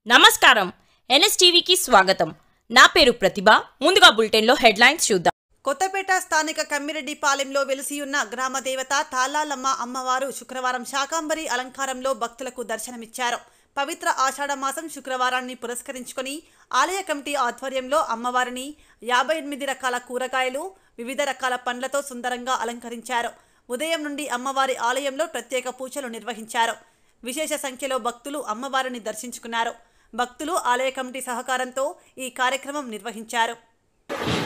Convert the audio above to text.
నమస్కారం ఎన్ఎస్టీవీకి స్వాగతం నా పేరు ప్రతిభ ముందుగా బులెటిన్లో హెడ్లైన్స్ చూద్దాం కొత్తపేట స్థానిక కమ్మిరెడ్డిపాలెంలో వెలిసియున్న గ్రామ దేవత తాళాలమ్మ అమ్మవారు శుక్రవారం శాకాంబరి అలంకారంలో భక్తులకు దర్శనమిచ్చారు పవిత్ర ఆషాఢ మాసం శుక్రవారాన్ని పురస్కరించుకొని ఆలయ కమిటీ ఆధ్వర్యంలో అమ్మవారిని యాభై ఎనిమిది రకాల కూరగాయలు వివిధ రకాల పండ్లతో సుందరంగా అలంకరించారు ఉదయం నుండి అమ్మవారి ఆలయంలో ప్రత్యేక పూజలు నిర్వహించారు విశేష సంఖ్యలో భక్తులు అమ్మవారిని దర్శించుకున్నారు భక్తులు ఆలయ కమిటీ సహకారంతో ఈ కార్యక్రమం నిర్వహించారు